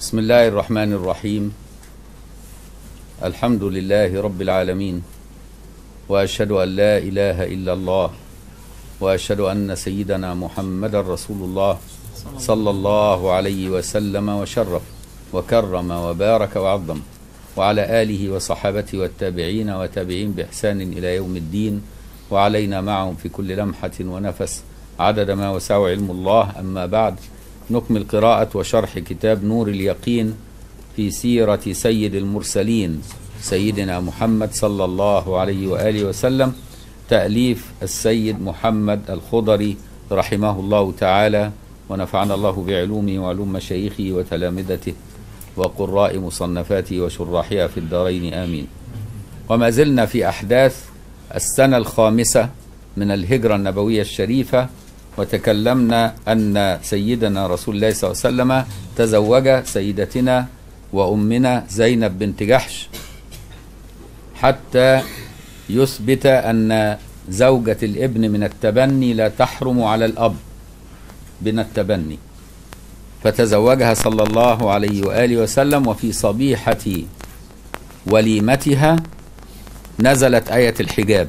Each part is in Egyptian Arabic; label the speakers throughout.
Speaker 1: بسم الله الرحمن الرحيم الحمد لله رب العالمين واشهد ان لا اله الا الله واشهد ان سيدنا محمد رسول الله صلى الله عليه وسلم وشرف وكرم وبارك وعظم وعلى اله وصحابته والتابعين وتابعين باحسان الى يوم الدين وعلينا معهم في كل لمحه ونفس عدد ما وسع علم الله اما بعد نكمل قراءة وشرح كتاب نور اليقين في سيرة سيد المرسلين سيدنا محمد صلى الله عليه وآله وسلم تأليف السيد محمد الخضري رحمه الله تعالى ونفعنا الله بعلومه وعلوم مشايخه وتلامذته وقراء مصنفاته وشراحها في الدارين آمين وما زلنا في أحداث السنة الخامسة من الهجرة النبوية الشريفة وتكلمنا أن سيدنا رسول الله صلى الله عليه وسلم تزوج سيدتنا وأمنا زينب بنت جحش حتى يثبت أن زوجة الابن من التبني لا تحرم على الأب من التبني فتزوجها صلى الله عليه وآله وسلم وفي صبيحة وليمتها نزلت آية الحجاب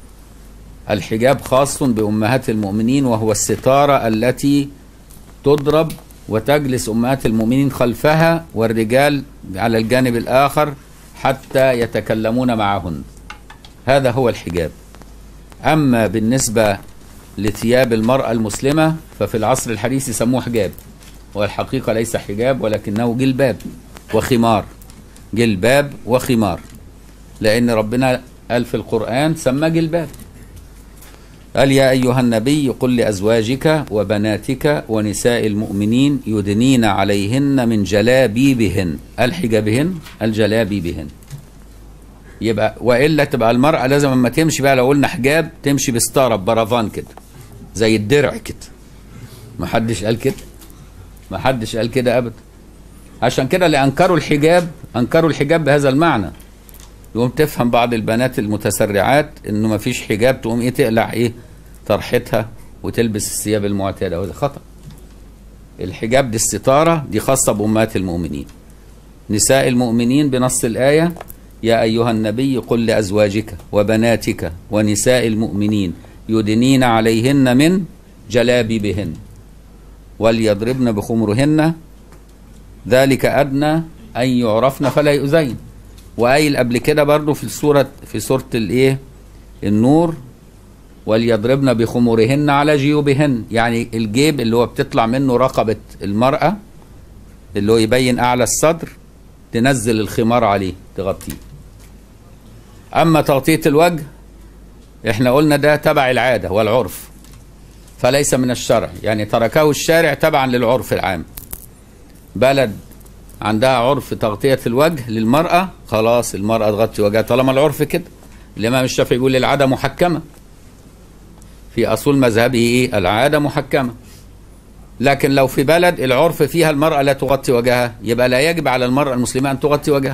Speaker 1: الحجاب خاص بأمهات المؤمنين وهو الستارة التي تضرب وتجلس أمهات المؤمنين خلفها والرجال على الجانب الآخر حتى يتكلمون معهن هذا هو الحجاب أما بالنسبة لثياب المرأة المسلمة ففي العصر الحديث يسموه حجاب والحقيقة ليس حجاب ولكنه جلباب وخمار جلباب وخمار لأن ربنا قال في القرآن سمى جلباب قال يا أيها النبي قل لأزواجك وبناتك ونساء المؤمنين يدنين عليهن من جلابيبهن الحجابهن الجلابيبهن يبقى والا تبقى المراه لازم اما تمشي بقى لو قلنا حجاب تمشي بستاره برافان كده زي الدرع كده ما حدش قال كده ما حدش قال كده ابدا عشان كده اللي انكروا الحجاب انكروا الحجاب بهذا المعنى يقوم تفهم بعض البنات المتسرعات انه ما فيش حجاب تقوم ايه تقلع ايه طرحتها وتلبس الثياب المعتاده وده خطا الحجاب دي الستاره دي خاصه بامهات المؤمنين نساء المؤمنين بنص الايه يا ايها النبي قل لازواجك وبناتك ونساء المؤمنين يدنين عليهن من جلابيبهن وليضربن بخمرهن ذلك ادنى ان يعرفن فلا يؤذين وقايل قبل كده برضو في السورة في سورة الايه النور وليضربن بخمورهن على جيوبهن يعني الجيب اللي هو بتطلع منه رقبة المرأة اللي هو يبين أعلى الصدر تنزل الخمار عليه تغطيه أما تغطية الوجه احنا قلنا ده تبع العادة والعرف فليس من الشرع يعني تركه الشارع تبعا للعرف العام بلد عندها عرف تغطية الوجه للمرأة خلاص المرأة تغطي وجهها طالما العرف كده الإمام الشافعي يقول العادة محكمة في أصول مذهبه إيه العادة محكمة لكن لو في بلد العرف فيها المرأة لا تغطي وجهها يبقى لا يجب على المرأة المسلمة أن تغطي وجهها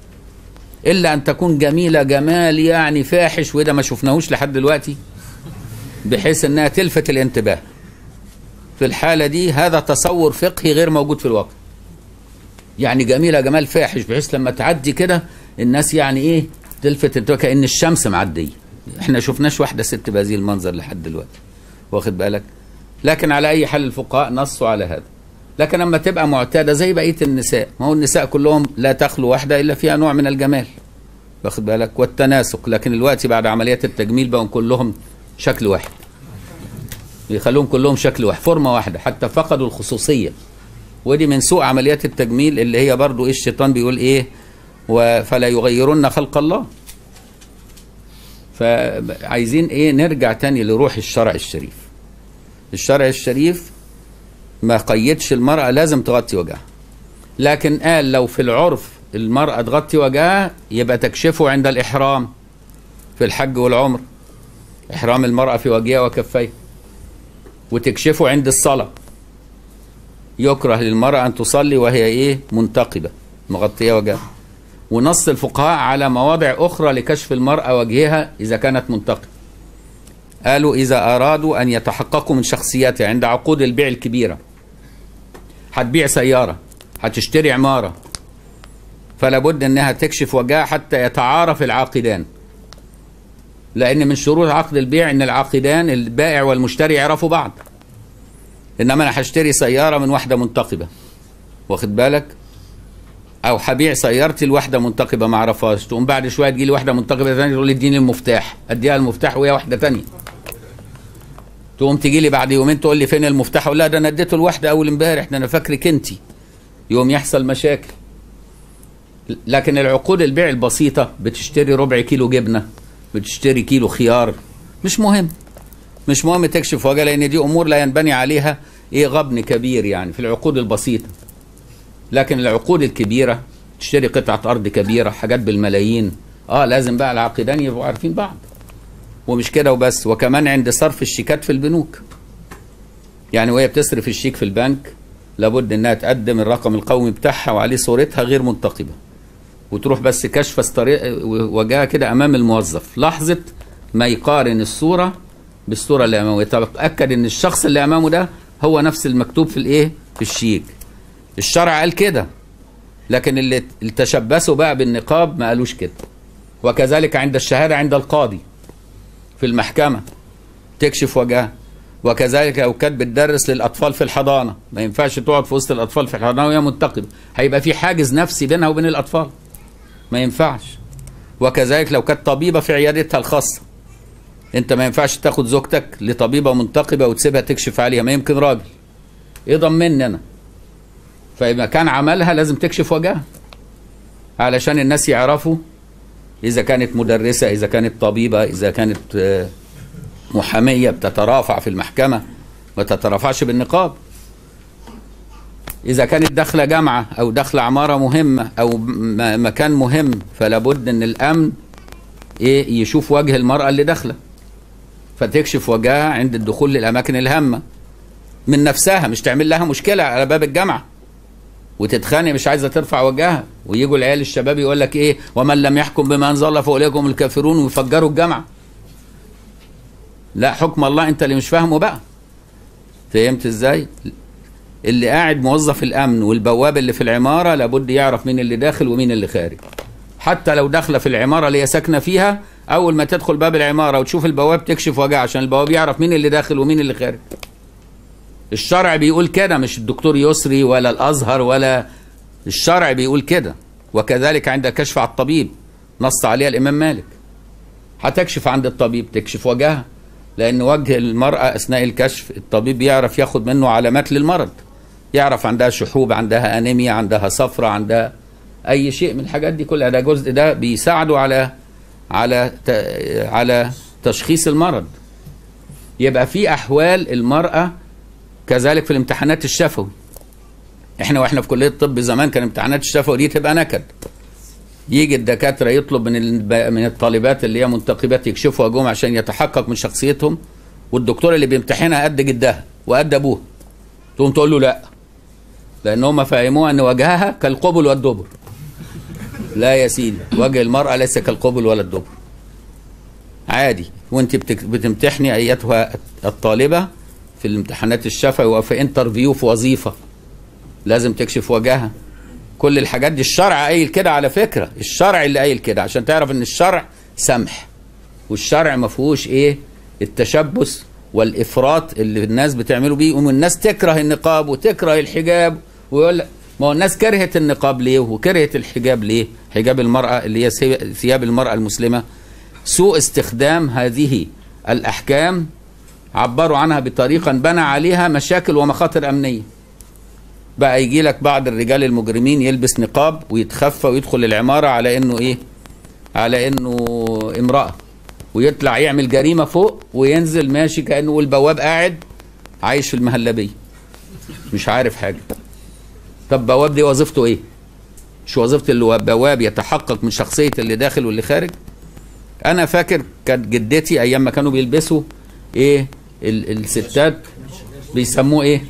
Speaker 1: إلا أن تكون جميلة جمال يعني فاحش وده ما شفناهوش لحد دلوقتي بحيث أنها تلفت الانتباه في الحالة دي هذا تصور فقهي غير موجود في الواقع يعني جميله جمال فاحش بحيث لما تعدي كده الناس يعني ايه تلفت انتباه كان الشمس معديه احنا شفناش واحده ست بهذه المنظر لحد دلوقتي واخد بالك لكن على اي حال الفقهاء نصوا على هذا لكن اما تبقى معتاده زي بقيه النساء ما هو النساء كلهم لا تخلو واحده الا فيها نوع من الجمال واخد بالك والتناسق لكن الوقت بعد عمليات التجميل بقوا كلهم شكل واحد يخلوهم كلهم شكل واحد فورمه واحده حتى فقدوا الخصوصيه ودي من سوء عمليات التجميل اللي هي برضو ايه الشيطان بيقول ايه فلا يغيرن خلق الله فعايزين ايه نرجع تاني لروح الشرع الشريف الشرع الشريف ما قيدش المرأة لازم تغطي وجهها لكن قال لو في العرف المرأة تغطي وجهها يبقى تكشفه عند الإحرام في الحج والعمر إحرام المرأة في وجهها وكفيها وتكشفه عند الصلاة يكره للمرأة أن تصلي وهي إيه منتقبة مغطية وجهها ونص الفقهاء على مواضع أخرى لكشف المرأة وجهها إذا كانت منتقبة قالوا إذا أرادوا أن يتحققوا من شخصيتها عند عقود البيع الكبيرة هتبيع سيارة هتشتري عماره فلا بد انها تكشف وجهها حتى يتعارف العاقدان لان من شروط عقد البيع ان العاقدان البائع والمشتري يعرفوا بعض انما انا هشتري سياره من واحده منتقبه واخد بالك او هبيع سيارتي لواحده منتقبه ما اعرفهاش تقوم بعد شويه تجي لي واحده منتقبه ثانيه تقول لي اديني المفتاح اديها المفتاح وهي واحده ثانيه تقوم تجي لي بعد يومين تقول لي فين المفتاح اقول لها ده انا اديته لواحده اول امبارح ده انا فاكرك انت يوم يحصل مشاكل لكن العقود البيع البسيطه بتشتري ربع كيلو جبنه بتشتري كيلو خيار مش مهم مش مهم تكشف وجه لان دي امور لا ينبني عليها ايه غبن كبير يعني في العقود البسيطه لكن العقود الكبيره تشتري قطعه ارض كبيره حاجات بالملايين اه لازم بقى العاقدان يبقوا عارفين بعض ومش كده وبس وكمان عند صرف الشيكات في البنوك يعني وهي بتصرف الشيك في البنك لابد انها تقدم الرقم القومي بتاعها وعليه صورتها غير منتقبه وتروح بس كشف وجهها كده امام الموظف لحظه ما يقارن الصوره بالصوره اللي امامه يتاكد ان الشخص اللي امامه ده هو نفس المكتوب في الايه في الشيك الشرع قال كده لكن اللي تشبثوا بقى بالنقاب ما قالوش كده وكذلك عند الشهاده عند القاضي في المحكمه تكشف وجهها وكذلك لو كانت بتدرس للاطفال في الحضانه ما ينفعش تقعد في وسط الاطفال في الحضانه وهي منتقبه هيبقى في حاجز نفسي بينها وبين الاطفال ما ينفعش وكذلك لو كانت طبيبه في عيادتها الخاصه انت ما ينفعش تاخد زوجتك لطبيبه منتقبه وتسيبها تكشف عليها ما يمكن راجل ايه ضمني انا فاذا كان عملها لازم تكشف وجهها علشان الناس يعرفوا اذا كانت مدرسه اذا كانت طبيبه اذا كانت محاميه بتترافع في المحكمه ما تترافعش بالنقاب اذا كانت داخله جامعه او داخله عماره مهمه او مكان مهم فلا بد ان الامن ايه يشوف وجه المراه اللي داخله فتكشف وجهها عند الدخول للاماكن الهامه من نفسها مش تعمل لها مشكله على باب الجامعه وتتخانق مش عايزه ترفع وجهها ويجوا العيال الشباب يقول لك ايه ومن لم يحكم بما انزل الله فاولئك هم الكافرون ويفجروا الجامعه لا حكم الله انت اللي مش فاهمه بقى فهمت ازاي اللي قاعد موظف الامن والبواب اللي في العماره لابد يعرف مين اللي داخل ومين اللي خارج حتى لو داخله في العماره اللي هي ساكنه فيها اول ما تدخل باب العماره وتشوف البواب تكشف وجهها عشان البواب يعرف مين اللي داخل ومين اللي خارج الشرع بيقول كده مش الدكتور يسري ولا الازهر ولا الشرع بيقول كده وكذلك عند كشف على الطبيب نص عليها الامام مالك هتكشف عند الطبيب تكشف وجهها لان وجه المراه اثناء الكشف الطبيب يعرف ياخد منه علامات للمرض يعرف عندها شحوب عندها انيميا عندها صفرة عندها اي شيء من الحاجات دي كلها ده جزء ده بيساعده على على على تشخيص المرض يبقى في احوال المراه كذلك في الامتحانات الشفوي احنا واحنا في كليه الطب زمان كان امتحانات الشفوي دي تبقى نكد يجي الدكاتره يطلب من من الطالبات اللي هي منتقبات يكشفوا وجههم عشان يتحقق من شخصيتهم والدكتور اللي بيمتحنها قد جدها وقد ابوها تقوم تقول له لا لان هم فهموها ان وجهها كالقبل والدبر لا يا سيدي وجه المراه ليس كالقبل ولا الدبر عادي وانت بتمتحني ايتها الطالبه في الامتحانات الشفوي وفي انترفيو في وظيفه لازم تكشف وجهها كل الحاجات دي الشرع قايل كده على فكره الشرع اللي قايل كده عشان تعرف ان الشرع سمح والشرع ما فيهوش ايه التشبث والافراط اللي الناس بتعمله بيه والناس تكره النقاب وتكره الحجاب ويقول لك ما هو الناس كرهت النقاب ليه وكرهت الحجاب ليه حجاب المراه اللي هي ثياب المراه المسلمه سوء استخدام هذه الاحكام عبروا عنها بطريقه بنى عليها مشاكل ومخاطر امنيه بقى يجي لك بعض الرجال المجرمين يلبس نقاب ويتخفى ويدخل العماره على انه ايه على انه امراه ويطلع يعمل جريمه فوق وينزل ماشي كانه والبواب قاعد عايش في المهلبيه مش عارف حاجه طب بواب دي وظيفته ايه مش وظيفه البواب يتحقق من شخصيه اللي داخل واللي خارج انا فاكر كانت جدتي ايام ما كانوا بيلبسوا ايه الستات بيسموه ايه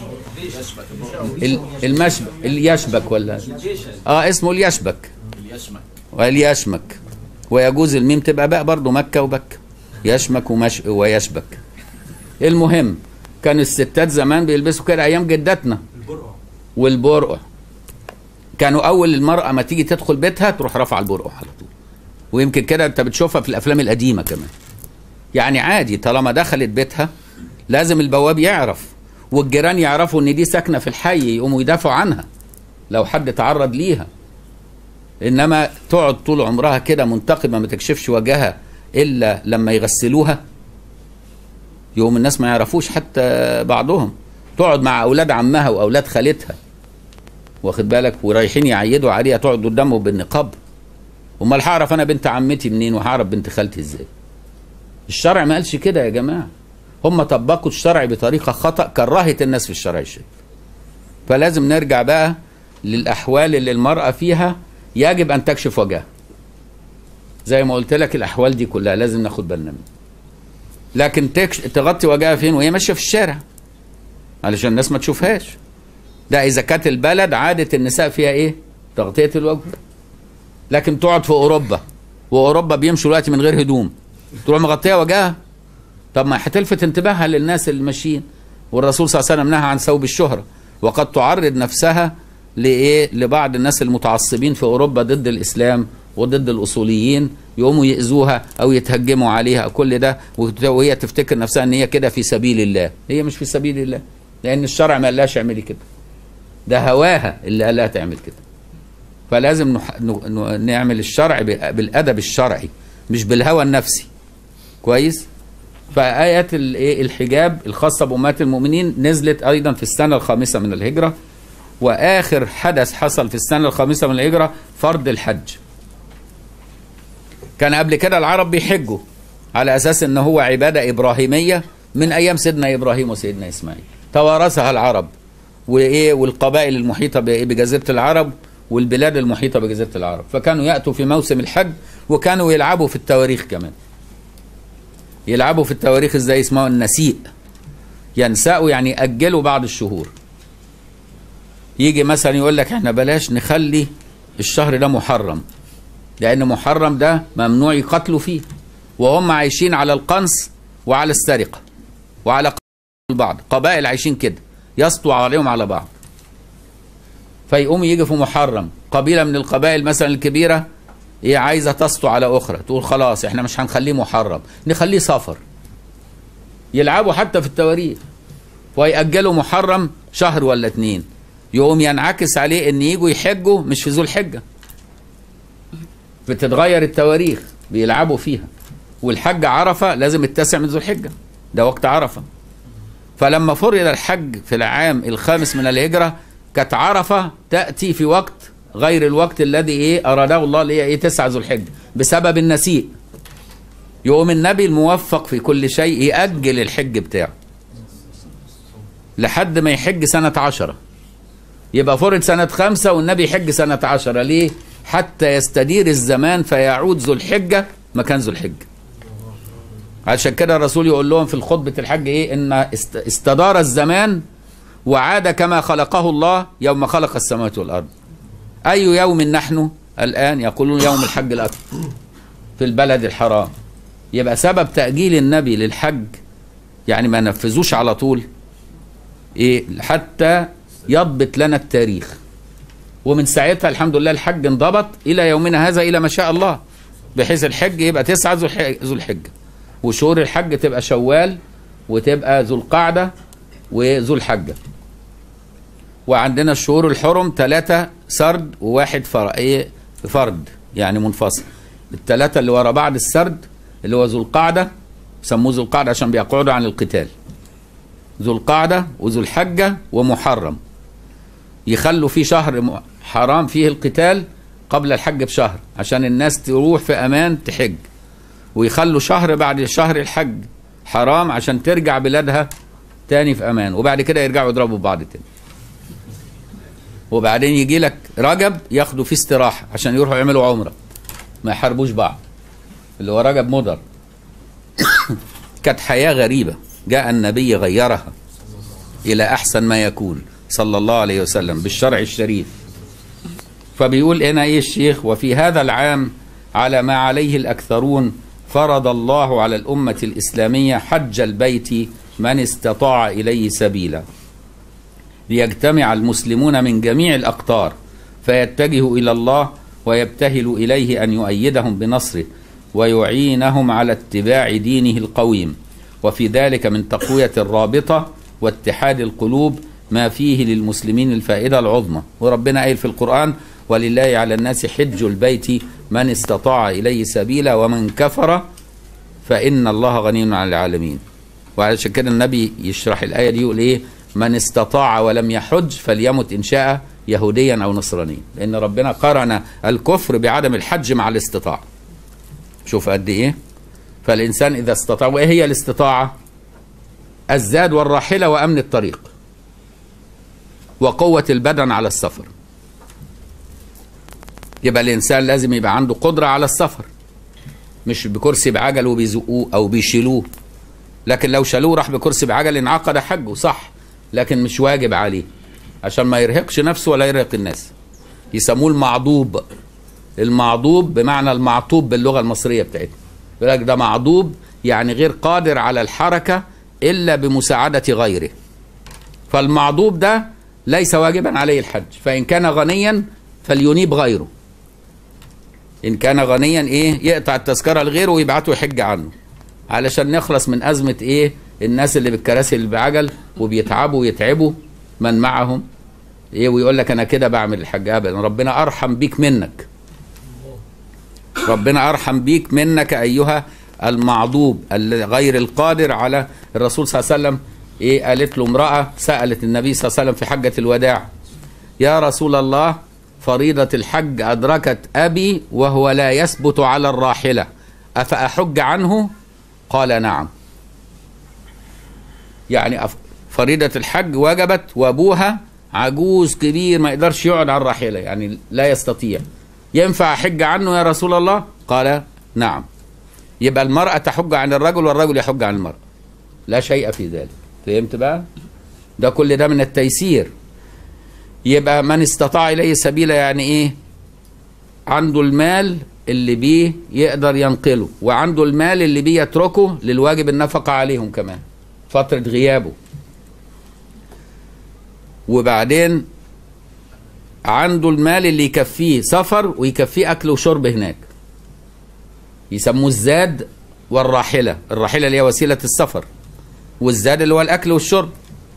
Speaker 1: المشبك اليشبك ولا اه اسمه اليشبك واليشمك ويجوز الميم تبقى باء برضه مكه وبك يشمك ومش ويشبك المهم كان الستات زمان بيلبسوا كده ايام جداتنا والبرقع كانوا اول المراه ما تيجي تدخل بيتها تروح رافعه البرقع على طول ويمكن كده انت بتشوفها في الافلام القديمه كمان يعني عادي طالما دخلت بيتها لازم البواب يعرف والجيران يعرفوا ان دي ساكنه في الحي يقوموا يدافعوا عنها لو حد تعرض ليها انما تقعد طول عمرها كده منتقبه ما تكشفش وجهها الا لما يغسلوها يوم الناس ما يعرفوش حتى بعضهم تقعد مع اولاد عمها واولاد خالتها واخد بالك ورايحين يعيدوا عليها تقعد قدامه بالنقاب امال هعرف انا بنت عمتي منين وهعرف بنت خالتي ازاي الشرع ما قالش كده يا جماعه هم طبقوا الشرع بطريقه خطا كرهت الناس في الشرع الشريف فلازم نرجع بقى للاحوال اللي المراه فيها يجب ان تكشف وجهها زي ما قلت لك الاحوال دي كلها لازم ناخد بالنا منها لكن تكش... تغطي وجهها فين وهي ماشيه في الشارع علشان الناس ما تشوفهاش ده اذا كانت البلد عاده النساء فيها ايه تغطيه الوجه لكن تقعد في اوروبا واوروبا بيمشوا دلوقتي من غير هدوم تروح مغطيه وجهها طب ما هتلفت انتباهها للناس اللي ماشيين والرسول صلى الله عليه وسلم نهى عن ثوب الشهره وقد تعرض نفسها لايه لبعض الناس المتعصبين في اوروبا ضد الاسلام وضد الاصوليين يقوموا ياذوها او يتهجموا عليها أو كل ده وهي تفتكر نفسها ان هي كده في سبيل الله هي مش في سبيل الله لان الشرع ما قالهاش اعملي كده ده هواها اللي قالها تعمل كده فلازم نح... ن... نعمل الشرع ب... بالادب الشرعي مش بالهوى النفسي كويس فآيات الايه الحجاب الخاصة بأمهات المؤمنين نزلت أيضا في السنة الخامسة من الهجرة وآخر حدث حصل في السنة الخامسة من الهجرة فرض الحج كان قبل كده العرب بيحجوا على أساس أن هو عبادة إبراهيمية من أيام سيدنا إبراهيم وسيدنا إسماعيل توارثها العرب وإيه والقبائل المحيطة بجزيرة العرب والبلاد المحيطة بجزيرة العرب فكانوا يأتوا في موسم الحج وكانوا يلعبوا في التواريخ كمان يلعبوا في التواريخ ازاي اسمه النسيء ينسأوا يعني يأجلوا بعض الشهور يجي مثلا يقول لك احنا بلاش نخلي الشهر ده محرم لأن محرم ده ممنوع يقتلوا فيه وهم عايشين على القنص وعلى السرقة وعلى قتل البعض قبائل عايشين كده يسطوا عليهم على بعض فيقوم يجي في محرم قبيلة من القبائل مثلا الكبيرة هي عايزة تسطو على أخرى تقول خلاص احنا مش هنخليه محرم نخليه سفر يلعبوا حتى في التواريخ ويأجلوا محرم شهر ولا اتنين يقوم ينعكس عليه ان يجوا يحجوا مش في ذو الحجة بتتغير التواريخ بيلعبوا فيها والحج عرفة لازم التاسع من ذو الحجة ده وقت عرفة فلما فرض الحج في العام الخامس من الهجرة كانت عرفة تأتي في وقت غير الوقت الذي ايه اراده الله اللي هي ايه تسعة ذو الحجه بسبب النسيء يقوم النبي الموفق في كل شيء يأجل الحج بتاعه لحد ما يحج سنة عشرة يبقى فرض سنة خمسة والنبي يحج سنة عشرة ليه؟ حتى يستدير الزمان فيعود ذو الحجة مكان ذو الحجة عشان كده الرسول يقول لهم في الخطبة الحج ايه ان استدار الزمان وعاد كما خلقه الله يوم خلق السماوات والارض أي يوم نحن الآن يقولون يوم الحج الأكبر في البلد الحرام يبقى سبب تأجيل النبي للحج يعني ما نفذوش على طول إيه حتى يضبط لنا التاريخ ومن ساعتها الحمد لله الحج انضبط إلى يومنا هذا إلى ما شاء الله بحيث الحج يبقى تسعة ذو الحجة وشهور الحج تبقى شوال وتبقى ذو القعدة وذو الحجة وعندنا الشهور الحرم ثلاثة سرد وواحد فرق فرد يعني منفصل الثلاثة اللي ورا بعض السرد اللي هو ذو القعدة سموه ذو القعدة عشان بيقعدوا عن القتال ذو القعدة وذو الحجة ومحرم يخلوا في شهر حرام فيه القتال قبل الحج بشهر عشان الناس تروح في أمان تحج ويخلوا شهر بعد شهر الحج حرام عشان ترجع بلادها تاني في أمان وبعد كده يرجعوا يضربوا بعض تاني وبعدين يجي لك رجب ياخدوا فيه استراحة عشان يروحوا يعملوا عمرة ما يحاربوش بعض اللي هو رجب مضر كانت حياة غريبة جاء النبي غيرها إلى أحسن ما يكون صلى الله عليه وسلم بالشرع الشريف فبيقول هنا إيه الشيخ وفي هذا العام على ما عليه الأكثرون فرض الله على الأمة الإسلامية حج البيت من استطاع إليه سبيلا ليجتمع المسلمون من جميع الأقطار فيتجه إلى الله ويبتهل إليه أن يؤيدهم بنصره ويعينهم على اتباع دينه القويم وفي ذلك من تقوية الرابطة واتحاد القلوب ما فيه للمسلمين الفائدة العظمى وربنا قايل في القرآن ولله على الناس حج البيت من استطاع إليه سبيلا ومن كفر فإن الله غني عن العالمين وعلشان كده النبي يشرح الآية دي يقول إيه من استطاع ولم يحج فليمت إن شاء يهوديا أو نصرانيا لأن ربنا قرن الكفر بعدم الحج مع الاستطاعة شوف قد إيه فالإنسان إذا استطاع وإيه هي الاستطاعة الزاد والراحلة وأمن الطريق وقوة البدن على السفر يبقى الإنسان لازم يبقى عنده قدرة على السفر مش بكرسي بعجل وبيزقوه أو بيشيلوه لكن لو شالوه راح بكرسي بعجل انعقد حجه صح لكن مش واجب عليه عشان ما يرهقش نفسه ولا يرهق الناس يسموه المعضوب المعضوب بمعنى المعطوب باللغة المصرية بتاعتنا يقول لك ده معضوب يعني غير قادر على الحركة إلا بمساعدة غيره فالمعضوب ده ليس واجبا عليه الحج فإن كان غنيا فلينيب غيره إن كان غنيا إيه يقطع التذكرة لغيره ويبعته يحج عنه علشان نخلص من أزمة إيه الناس اللي بالكراسي اللي بعجل وبيتعبوا ويتعبوا من معهم إيه ويقول لك أنا كده بعمل الحج أبدا ربنا أرحم بيك منك ربنا أرحم بيك منك أيها المعضوب غير القادر على الرسول صلى الله عليه وسلم إيه قالت له امرأة سألت النبي صلى الله عليه وسلم في حجة الوداع يا رسول الله فريضة الحج أدركت أبي وهو لا يثبت على الراحلة أفأحج عنه قال نعم يعني فريضة الحج وجبت وأبوها عجوز كبير ما يقدرش يقعد على الراحلة يعني لا يستطيع ينفع أحج عنه يا رسول الله قال نعم يبقى المرأة تحج عن الرجل والرجل يحج عن المرأة لا شيء في ذلك فهمت بقى ده كل ده من التيسير يبقى من استطاع إليه سبيلا يعني إيه عنده المال اللي بيه يقدر ينقله وعنده المال اللي بيه يتركه للواجب النفقة عليهم كمان فترة غيابه وبعدين عنده المال اللي يكفيه سفر ويكفيه أكل وشرب هناك يسموه الزاد والراحلة الراحلة اللي هي وسيلة السفر والزاد اللي هو الأكل والشرب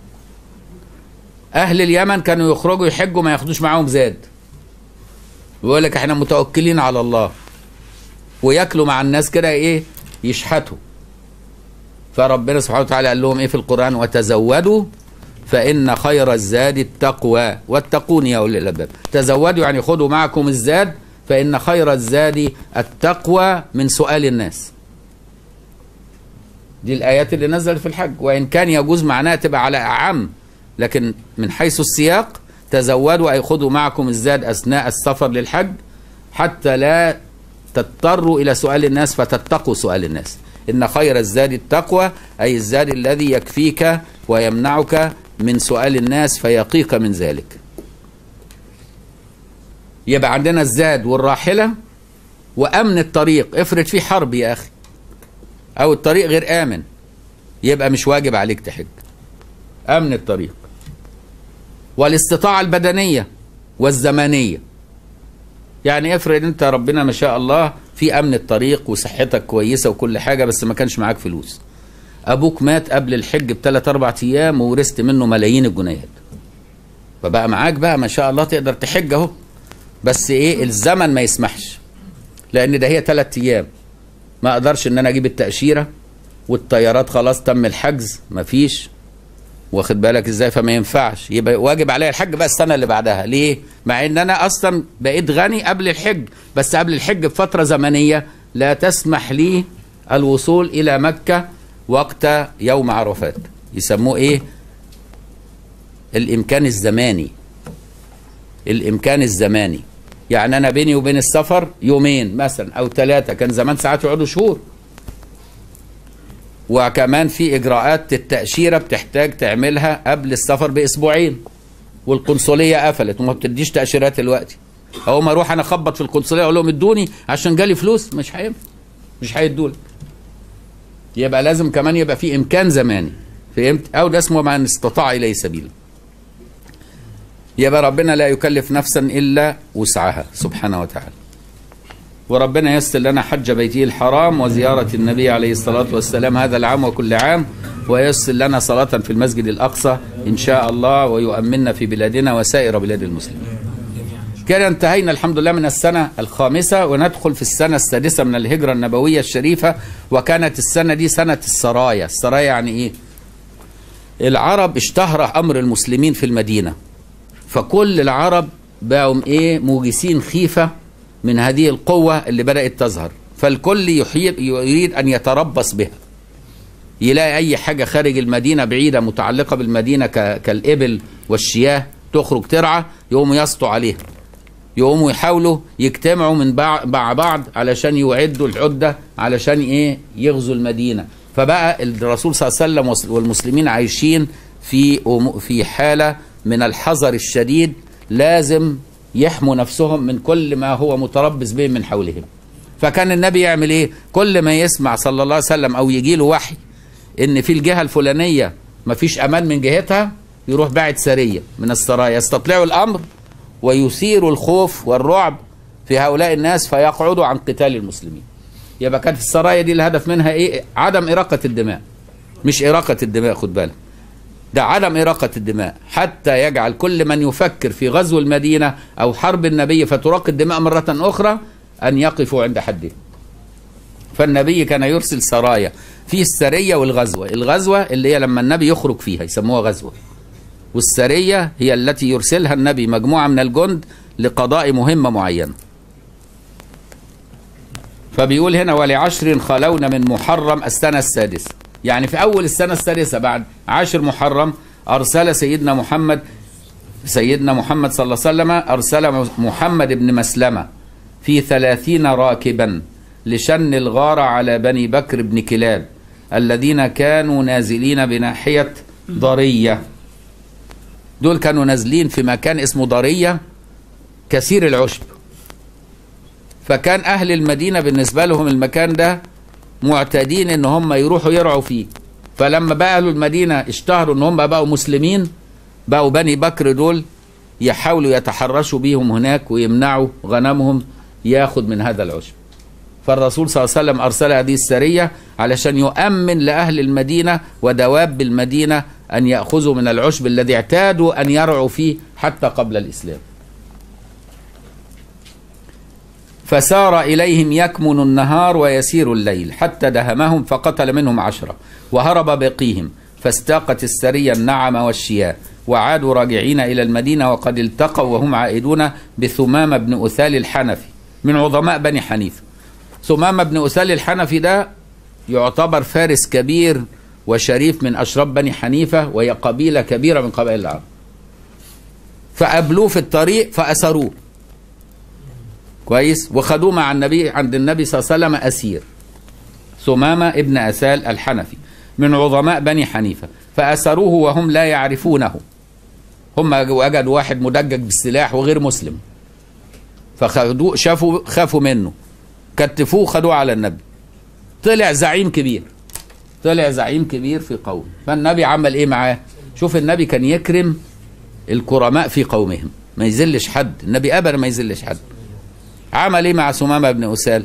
Speaker 1: أهل اليمن كانوا يخرجوا يحجوا ما ياخدوش معاهم زاد ويقول لك احنا متوكلين على الله وياكلوا مع الناس كده ايه يشحتوا فربنا سبحانه وتعالى قال لهم ايه في القرآن وتزودوا فإن خير الزاد التقوى واتقون يا أولي الألباب تزودوا يعني خذوا معكم الزاد فإن خير الزاد التقوى من سؤال الناس دي الآيات اللي نزلت في الحج وإن كان يجوز معناها تبقى على أعم لكن من حيث السياق تزودوا أي خذوا معكم الزاد أثناء السفر للحج حتى لا تضطروا إلى سؤال الناس فتتقوا سؤال الناس إن خير الزاد التقوى أي الزاد الذي يكفيك ويمنعك من سؤال الناس فيقيك من ذلك يبقى عندنا الزاد والراحلة وأمن الطريق افرض في حرب يا أخي أو الطريق غير آمن يبقى مش واجب عليك تحج أمن الطريق والاستطاعة البدنية والزمانية يعني افرض انت ربنا ما شاء الله في امن الطريق وصحتك كويسة وكل حاجة بس ما كانش معاك فلوس ابوك مات قبل الحج بثلاث اربع ايام وورثت منه ملايين الجنيهات فبقى معاك بقى ما شاء الله تقدر تحج اهو بس ايه الزمن ما يسمحش لان ده هي ثلاث ايام ما اقدرش ان انا اجيب التاشيره والطيارات خلاص تم الحجز مفيش واخد بالك ازاي فما ينفعش يبقى واجب عليا الحج بقى السنه اللي بعدها ليه مع ان انا اصلا بقيت غني قبل الحج بس قبل الحج بفتره زمنيه لا تسمح لي الوصول الى مكه وقت يوم عرفات يسموه ايه الامكان الزماني الامكان الزماني يعني انا بيني وبين السفر يومين مثلا او ثلاثه كان زمان ساعات يقعدوا شهور وكمان في اجراءات التاشيره بتحتاج تعملها قبل السفر باسبوعين والقنصليه قفلت وما بتديش تاشيرات دلوقتي اقوم اروح انا اخبط في القنصليه اقول لهم ادوني عشان جالي فلوس مش هينفع مش هيدولك يبقى لازم كمان يبقى في امكان زماني فهمت او ده اسمه من استطاع اليه سبيلا يبقى ربنا لا يكلف نفسا الا وسعها سبحانه وتعالى وربنا ييسر لنا حج بيته الحرام وزيارة النبي عليه الصلاة والسلام هذا العام وكل عام وييسر لنا صلاة في المسجد الأقصى إن شاء الله ويؤمننا في بلادنا وسائر بلاد المسلمين كده انتهينا الحمد لله من السنة الخامسة وندخل في السنة السادسة من الهجرة النبوية الشريفة وكانت السنة دي سنة السرايا السرايا يعني إيه العرب اشتهر أمر المسلمين في المدينة فكل العرب بقوا ايه موجسين خيفة من هذه القوة اللي بدأت تظهر فالكل يحيط يريد أن يتربص بها يلاقي أي حاجة خارج المدينة بعيدة متعلقة بالمدينة ك- كالإبل والشياه تخرج ترعى يقوموا يسطوا عليها يقوموا يحاولوا يجتمعوا من بع- مع بعض علشان يعدوا العدة علشان ايه يغزوا المدينة فبقى الرسول صلى الله عليه وسلم وس- والمسلمين عايشين في أمو- في حالة من الحذر الشديد لازم يحموا نفسهم من كل ما هو متربص بهم من حولهم فكان النبي يعمل ايه كل ما يسمع صلى الله عليه وسلم او يجي له وحي ان في الجهه الفلانيه مفيش امان من جهتها يروح باعت سريه من السرايا يستطلعوا الامر ويثيروا الخوف والرعب في هؤلاء الناس فيقعدوا عن قتال المسلمين يبقى كانت السرايا دي الهدف منها ايه عدم اراقه الدماء مش اراقه الدماء خد بالك ده عدم إراقة الدماء حتى يجعل كل من يفكر في غزو المدينة أو حرب النبي فتراق الدماء مرة أخرى أن يقفوا عند حده فالنبي كان يرسل سرايا في السرية والغزوة الغزوة اللي هي لما النبي يخرج فيها يسموها غزوة والسرية هي التي يرسلها النبي مجموعة من الجند لقضاء مهمة معينة فبيقول هنا ولعشر خلون من محرم السنة السادسة يعني في أول السنة السادسة بعد عشر محرم أرسل سيدنا محمد سيدنا محمد صلى الله عليه وسلم أرسل محمد بن مسلمة في ثلاثين راكبا لشن الغارة على بني بكر بن كلاب الذين كانوا نازلين بناحية ضرية دول كانوا نازلين في مكان اسمه ضرية كثير العشب فكان أهل المدينة بالنسبة لهم المكان ده معتادين ان هم يروحوا يرعوا فيه فلما بقى اهل المدينه اشتهروا ان هم بقوا مسلمين بقوا بني بكر دول يحاولوا يتحرشوا بيهم هناك ويمنعوا غنمهم ياخد من هذا العشب فالرسول صلى الله عليه وسلم ارسل هذه السريه علشان يؤمن لاهل المدينه ودواب المدينه ان ياخذوا من العشب الذي اعتادوا ان يرعوا فيه حتى قبل الاسلام فسار إليهم يكمن النهار ويسير الليل حتى دهمهم فقتل منهم عشرة وهرب بقيهم فاستاقت السرية النعم والشياه وعادوا راجعين إلى المدينة وقد التقوا وهم عائدون بثمام بن أثال الحنفي من عظماء بني حنيفة ثمام بن أثال الحنفي ده يعتبر فارس كبير وشريف من أشراف بني حنيفة وهي قبيلة كبيرة من قبائل العرب فقابلوه في الطريق فأسروه كويس وخدوه مع النبي عند النبي صلى الله عليه وسلم أسير ثمامة ابن أسال الحنفي من عظماء بني حنيفة فأسروه وهم لا يعرفونه هم وجدوا واحد مدجج بالسلاح وغير مسلم فخدوه شافوا خافوا منه كتفوه خدوه على النبي طلع زعيم كبير طلع زعيم كبير في قوم فالنبي عمل ايه معاه شوف النبي كان يكرم الكرماء في قومهم ما يذلش حد النبي ابدا ما يذلش حد عمل ايه مع سمامة بن أسال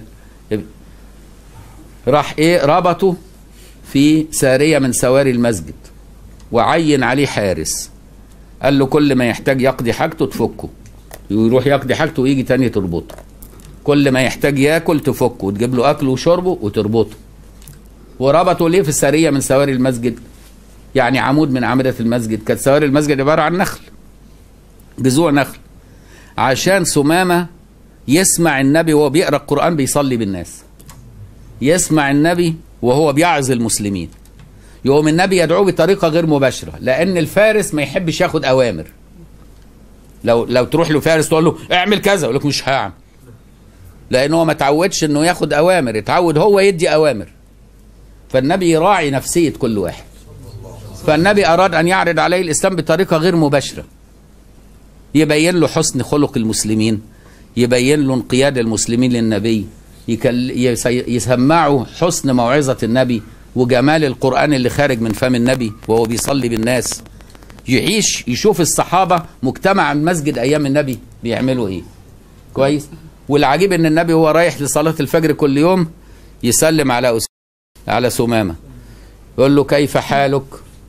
Speaker 1: راح ايه ربطه في سارية من سواري المسجد وعين عليه حارس قال له كل ما يحتاج يقضي حاجته تفكه يروح يقضي حاجته ويجي تاني تربطه كل ما يحتاج ياكل تفكه وتجيب له اكله وشربه وتربطه وربطه ليه في السارية من سواري المسجد يعني عمود من أعمدة المسجد كانت سواري المسجد عبارة عن نخل جذوع نخل عشان سمامة يسمع النبي وهو بيقرا القران بيصلي بالناس يسمع النبي وهو بيعظ المسلمين يقوم النبي يدعوه بطريقه غير مباشره لان الفارس ما يحبش ياخد اوامر لو لو تروح له فارس تقول له اعمل كذا يقول لك مش هعمل لان هو ما تعودش انه ياخد اوامر اتعود هو يدي اوامر فالنبي يراعي نفسيه كل واحد فالنبي اراد ان يعرض عليه الاسلام بطريقه غير مباشره يبين له حسن خلق المسلمين يبين له انقياد المسلمين للنبي يكل... يس... يسمعوا حسن موعظة النبي وجمال القرآن اللي خارج من فم النبي وهو بيصلي بالناس يعيش يشوف الصحابه مجتمع المسجد ايام النبي بيعملوا ايه كويس والعجيب ان النبي هو رايح لصلاه الفجر كل يوم يسلم على أس... على سمامه يقول له كيف حالك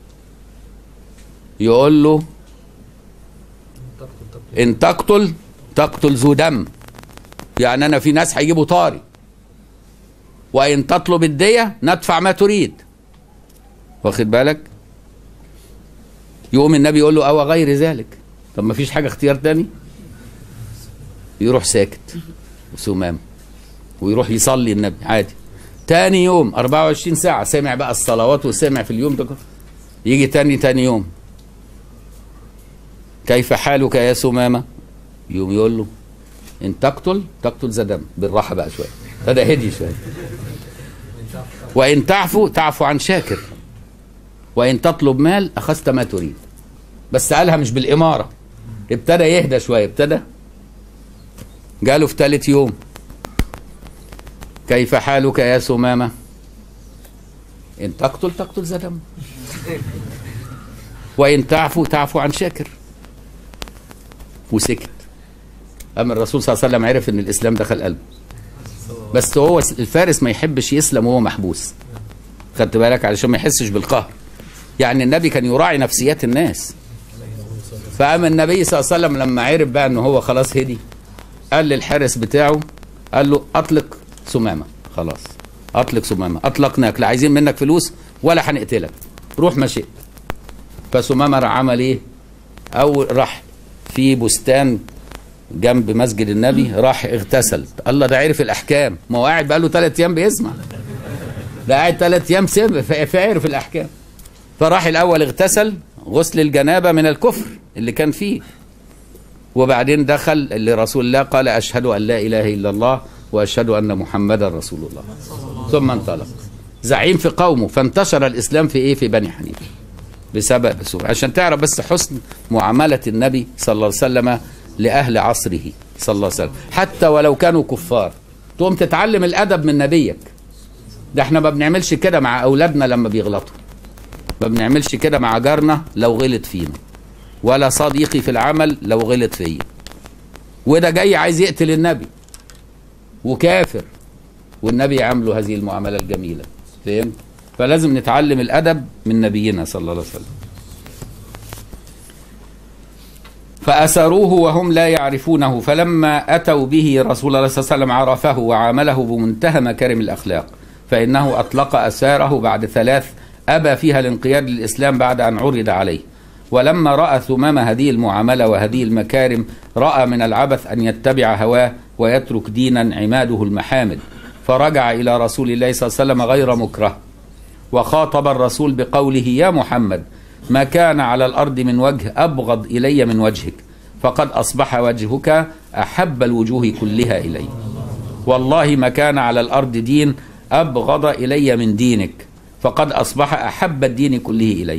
Speaker 1: يقول له ان تقتل تقتل ذو دم يعني انا في ناس هيجيبوا طاري وان تطلب الديه ندفع ما تريد واخد بالك يقوم النبي يقول له او غير ذلك طب ما فيش حاجه اختيار تاني يروح ساكت وسمام ويروح يصلي النبي عادي تاني يوم 24 ساعة سمع بقى الصلوات وسمع في اليوم ده كله. يجي تاني تاني يوم كيف حالك يا سمامة يوم يقول له ان تقتل تقتل ذا دم بالراحة بقى شوية هذا هدي شوية وان تعفو تعفو عن شاكر وان تطلب مال اخذت ما تريد بس قالها مش بالاماره ابتدى يهدى شويه ابتدى جاله في ثالث يوم كيف حالك يا سمامه ان تقتل تقتل ذا دم وان تعفو تعفو عن شاكر وسكت اما الرسول صلى الله عليه وسلم عرف ان الاسلام دخل قلبه بس هو الفارس ما يحبش يسلم وهو محبوس خدت بالك علشان ما يحسش بالقهر يعني النبي كان يراعي نفسيات الناس فقام النبي صلى الله عليه وسلم لما عرف بقى ان هو خلاص هدي قال للحارس بتاعه قال له اطلق سمامه خلاص اطلق سمامه اطلقناك لا عايزين منك فلوس ولا هنقتلك روح ما شئت فسمامه راح عمل ايه او راح في بستان جنب مسجد النبي راح اغتسل الله ده عرف الاحكام ما هو قاعد بقى له ثلاث ايام بيسمع ده قاعد ثلاث ايام سم فعرف الاحكام فراح الاول اغتسل غسل الجنابه من الكفر اللي كان فيه وبعدين دخل لرسول الله قال اشهد ان لا اله الا الله واشهد ان محمدا رسول الله ثم انطلق زعيم في قومه فانتشر الاسلام في ايه في بني حنيفه بسبب سوء عشان تعرف بس حسن معامله النبي صلى الله عليه وسلم لاهل عصره صلى الله عليه وسلم حتى ولو كانوا كفار تقوم تتعلم الادب من نبيك ده احنا ما بنعملش كده مع اولادنا لما بيغلطوا ما بنعملش كده مع جارنا لو غلط فينا ولا صديقي في العمل لو غلط فيا وده جاي عايز يقتل النبي وكافر والنبي عامله هذه المعامله الجميله فهمت فلازم نتعلم الادب من نبينا صلى الله عليه وسلم فأسروه وهم لا يعرفونه فلما أتوا به رسول الله صلى الله عليه وسلم عرفه وعامله بمنتهى مكارم الأخلاق فإنه أطلق أساره بعد ثلاث أبى فيها الانقياد للإسلام بعد أن عرض عليه ولما رأى ثمام هذه المعاملة وهذه المكارم رأى من العبث أن يتبع هواه ويترك دينا عماده المحامد فرجع إلى رسول الله صلى الله عليه وسلم غير مكره وخاطب الرسول بقوله يا محمد ما كان على الأرض من وجه أبغض إلي من وجهك فقد أصبح وجهك أحب الوجوه كلها إلي والله ما كان على الأرض دين أبغض إلي من دينك فقد أصبح أحب الدين كله إلي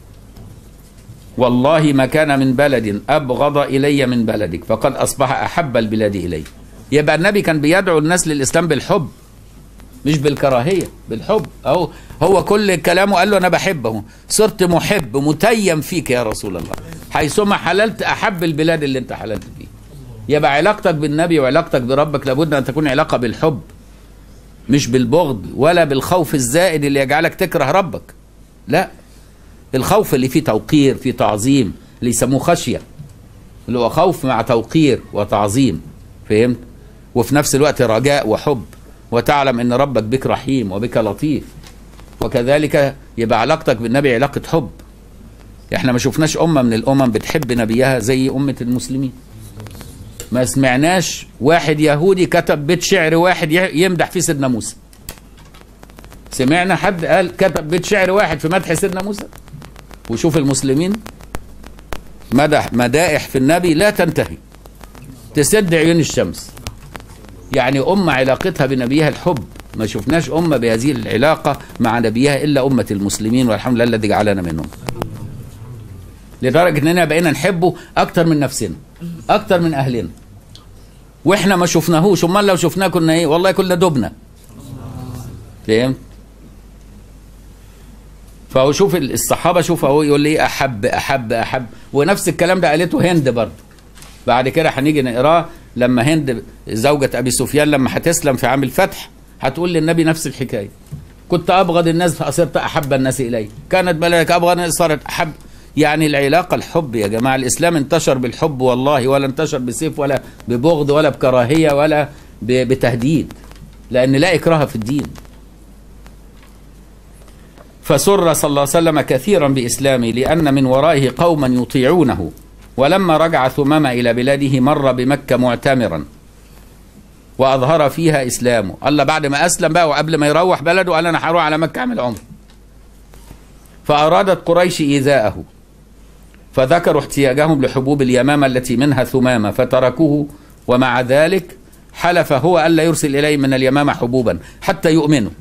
Speaker 1: والله ما كان من بلد أبغض إلي من بلدك فقد أصبح أحب البلاد إلي يبقى النبي كان بيدعو الناس للإسلام بالحب مش بالكراهية بالحب أهو هو كل كلامه قال له أنا بحبه صرت محب متيم فيك يا رسول الله حيثما حللت أحب البلاد اللي أنت حللت فيه يبقى علاقتك بالنبي وعلاقتك بربك لابد أن تكون علاقة بالحب مش بالبغض ولا بالخوف الزائد اللي يجعلك تكره ربك لا الخوف اللي فيه توقير فيه تعظيم اللي يسموه خشية اللي هو خوف مع توقير وتعظيم فهمت وفي نفس الوقت رجاء وحب وتعلم ان ربك بك رحيم وبك لطيف وكذلك يبقى علاقتك بالنبي علاقة حب احنا ما شفناش أمة من الأمم بتحب نبيها زي أمة المسلمين ما سمعناش واحد يهودي كتب بيت شعر واحد يمدح فيه سيدنا موسى سمعنا حد قال كتب بيت شعر واحد في مدح سيدنا موسى وشوف المسلمين مدح مدائح في النبي لا تنتهي تسد عيون الشمس يعني أمة علاقتها بنبيها الحب ما شفناش أمة بهذه العلاقة مع نبيها إلا أمة المسلمين والحمد لله الذي جعلنا منهم لدرجة إننا بقينا نحبه أكتر من نفسنا أكتر من أهلنا وإحنا ما شفناهوش أمال لو شفناه كنا إيه والله كنا دبنا فهمت فهو شوف الصحابه شوف هو يقول لي احب احب احب ونفس الكلام ده قالته هند برضه بعد كده هنيجي نقراه لما هند زوجة ابي سفيان لما هتسلم في عام الفتح هتقول للنبي نفس الحكايه كنت ابغض الناس فصرت احب الناس الي كانت بلدك ابغض الناس صارت احب يعني العلاقه الحب يا جماعه الاسلام انتشر بالحب والله ولا انتشر بسيف ولا ببغض ولا بكراهيه ولا ب- بتهديد لان لا اكراه في الدين فسر صلى الله عليه وسلم كثيرا بإسلامه لأن من ورائه قوما يطيعونه ولما رجع ثمامة إلى بلاده مر بمكة معتمرا وأظهر فيها إسلامه الله بعد ما أسلم بقى وقبل ما يروح بلده قال أنا هروح على مكة أعمل عمر فأرادت قريش إيذاءه فذكروا احتياجهم لحبوب اليمامة التي منها ثمامة فتركوه ومع ذلك حلف هو ألا يرسل إليه من اليمامة حبوبا حتى يؤمنوا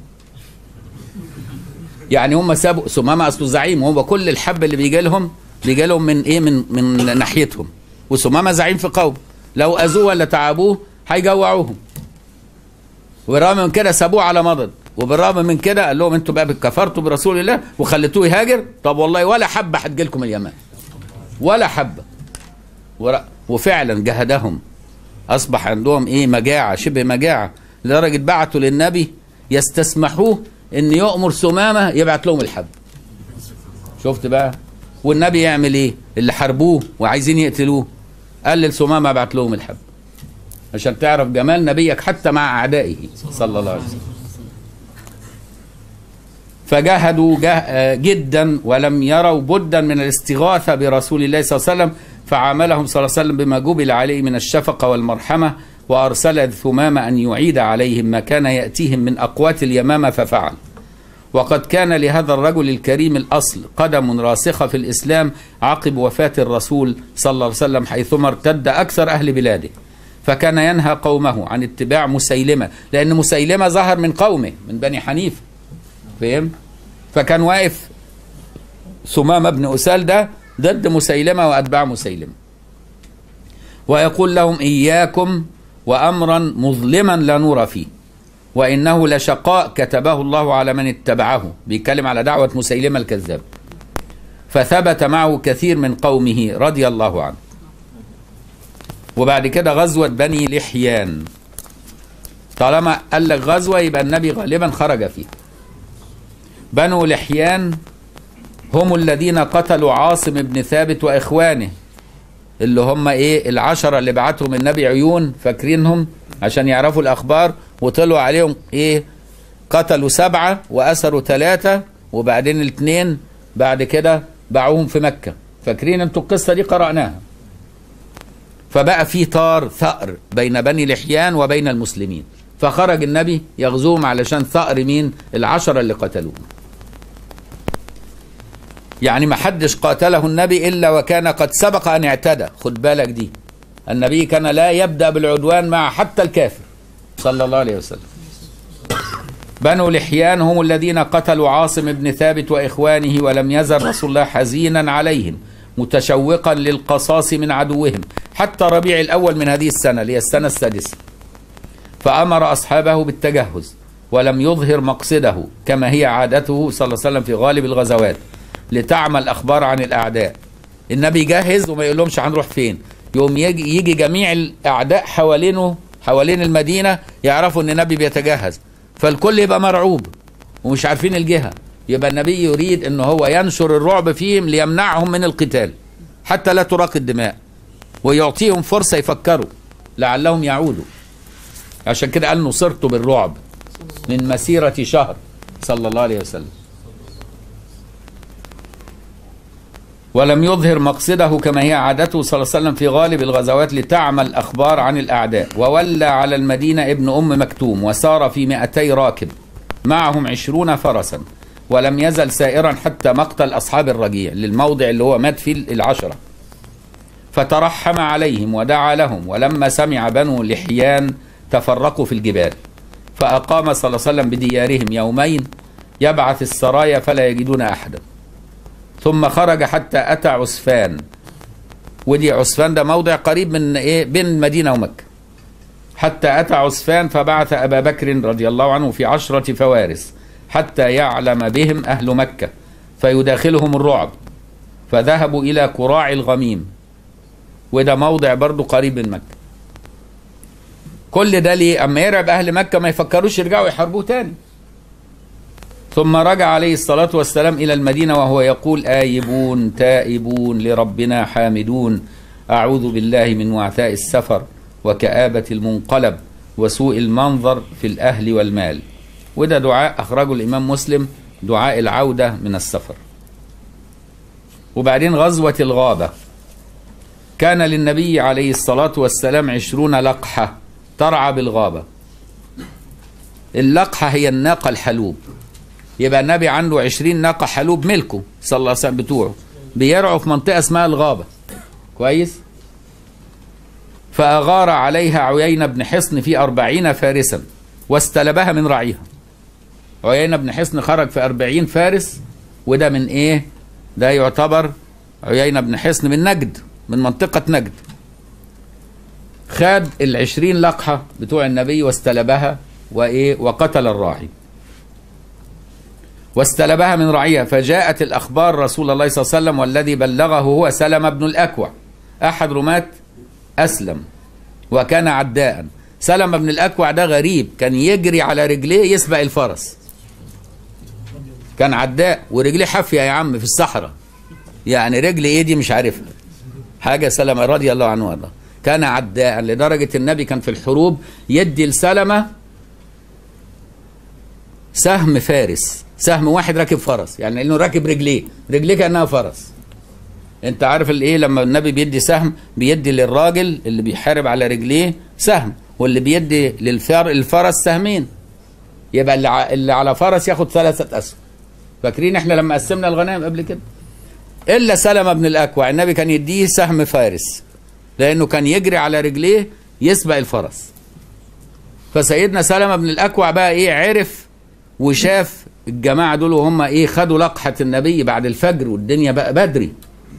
Speaker 1: يعني هم سابوا ثمامة اصله زعيم هو كل الحب اللي بيجي لهم بيجي لهم من ايه من من ناحيتهم وثمامة زعيم في قوم لو اذوه ولا تعبوه هيجوعوهم وبالرغم من كده سابوه على مضض وبالرغم من كده قال لهم انتوا بقى كفرتوا برسول الله وخليتوه يهاجر طب والله ولا حبه هتجي لكم اليمن ولا حبه ور- وفعلا جهدهم اصبح عندهم ايه مجاعه شبه مجاعه لدرجه بعتوا للنبي يستسمحوه ان يؤمر ثمامه يبعت لهم الحب شفت بقى والنبي يعمل ايه اللي حاربوه وعايزين يقتلوه قال للثمامه ابعت لهم الحب عشان تعرف جمال نبيك حتى مع اعدائه صلى الله عليه وسلم فجاهدوا جه جدا ولم يروا بدا من الاستغاثه برسول الله صلى الله عليه وسلم فعاملهم صلى الله عليه وسلم بما جبل عليه من الشفقه والمرحمه وارسل ثمامه ان يعيد عليهم ما كان ياتيهم من اقوات اليمامه ففعل. وقد كان لهذا الرجل الكريم الاصل قدم راسخه في الاسلام عقب وفاه الرسول صلى الله عليه وسلم حيثما ارتد اكثر اهل بلاده. فكان ينهى قومه عن اتباع مسيلمه لان مسيلمه ظهر من قومه من بني حنيفه. فهم؟ فكان واقف ثمامة بن أسال ده ضد مسيلمة وأتباع مسيلمة ويقول لهم إياكم وأمرا مظلما لا نور فيه وإنه لشقاء كتبه الله على من اتبعه بيتكلم على دعوة مسيلمة الكذاب فثبت معه كثير من قومه رضي الله عنه وبعد كده غزوة بني لحيان طالما قال لك غزوة يبقى النبي غالبا خرج فيه بنو لحيان هم الذين قتلوا عاصم بن ثابت واخوانه اللي هم ايه العشرة اللي بعتهم النبي عيون فاكرينهم عشان يعرفوا الاخبار وطلعوا عليهم ايه قتلوا سبعة واسروا ثلاثة وبعدين الاثنين بعد كده باعوهم في مكة فاكرين انتوا القصة دي قرأناها فبقى في طار ثأر بين بني لحيان وبين المسلمين فخرج النبي يغزوهم علشان ثأر مين العشرة اللي قتلوه يعني ما حدش قاتله النبي إلا وكان قد سبق أن اعتدى خد بالك دي النبي كان لا يبدأ بالعدوان مع حتى الكافر صلى الله عليه وسلم بنو لحيان هم الذين قتلوا عاصم بن ثابت وإخوانه ولم يزل رسول الله حزينا عليهم متشوقا للقصاص من عدوهم حتى ربيع الأول من هذه السنة اللي هي السنة السادسة فأمر أصحابه بالتجهز ولم يظهر مقصده كما هي عادته صلى الله عليه وسلم في غالب الغزوات لتعمل أخبار عن الأعداء النبي جهز وما يقولهمش هنروح فين يوم يجي, يجي جميع الأعداء حوالينه حوالين المدينة يعرفوا أن النبي بيتجهز فالكل يبقى مرعوب ومش عارفين الجهة يبقى النبي يريد أنه هو ينشر الرعب فيهم ليمنعهم من القتال حتى لا تراق الدماء ويعطيهم فرصة يفكروا لعلهم يعودوا عشان كده قال نصرت بالرعب من مسيرة شهر صلى الله عليه وسلم ولم يظهر مقصده كما هي عادته صلى الله عليه وسلم في غالب الغزوات لتعمل أخبار عن الأعداء وولى على المدينة ابن أم مكتوم وسار في مئتي راكب معهم عشرون فرسا ولم يزل سائرا حتى مقتل أصحاب الرجيع للموضع اللي هو مات فيه العشرة فترحم عليهم ودعا لهم ولما سمع بنو لحيان تفرقوا في الجبال فأقام صلى الله عليه وسلم بديارهم يومين يبعث السرايا فلا يجدون أحدا ثم خرج حتى أتى عسفان ودي عسفان ده موضع قريب من إيه بين المدينة ومكة حتى أتى عسفان فبعث أبا بكر رضي الله عنه في عشرة فوارس حتى يعلم بهم أهل مكة فيداخلهم الرعب فذهبوا إلى كراع الغميم وده موضع برضو قريب من مكة كل ده ليه أما يرعب أهل مكة ما يفكروش يرجعوا يحاربوه تاني ثم رجع عليه الصلاة والسلام إلى المدينة وهو يقول آيبون تائبون لربنا حامدون أعوذ بالله من وعثاء السفر وكآبة المنقلب وسوء المنظر في الأهل والمال وده دعاء أخرجه الإمام مسلم دعاء العودة من السفر وبعدين غزوة الغابة كان للنبي عليه الصلاة والسلام عشرون لقحة ترعى بالغابة اللقحة هي الناقة الحلوب يبقى النبي عنده عشرين ناقة حلوب ملكه صلى الله عليه وسلم بتوعه بيرعوا في منطقة اسمها الغابة كويس فأغار عليها عيينة بن حصن في أربعين فارسا واستلبها من رعيها عيينة بن حصن خرج في أربعين فارس وده من إيه ده يعتبر عيينة بن حصن من نجد من منطقة نجد خد العشرين لقحة بتوع النبي واستلبها وإيه وقتل الراعي واستلبها من رعيها فجاءت الأخبار رسول الله صلى الله عليه وسلم والذي بلغه هو سلم بن الأكوع أحد رماة أسلم وكان عداء سلم بن الأكوع ده غريب كان يجري على رجليه يسبق الفرس كان عداء ورجليه حافية يا عم في الصحراء يعني رجل ايه دي مش عارفها حاجة سلمة رضي الله عنه وارضاه كان عداء لدرجة النبي كان في الحروب يدي لسلمة سهم فارس سهم واحد راكب فرس يعني انه راكب رجليه رجليه كانها فرس انت عارف الايه لما النبي بيدي سهم بيدي للراجل اللي بيحارب على رجليه سهم واللي بيدي للفر الفرس سهمين يبقى اللي, ع... اللي على فرس ياخد ثلاثة اسهم فاكرين احنا لما قسمنا الغنائم قبل كده الا سلمة بن الاكوع النبي كان يديه سهم فارس لانه كان يجري على رجليه يسبق الفرس فسيدنا سلمة بن الاكوع بقى ايه عرف وشاف الجماعة دول وهم ايه خدوا لقحة النبي بعد الفجر والدنيا بقى بدري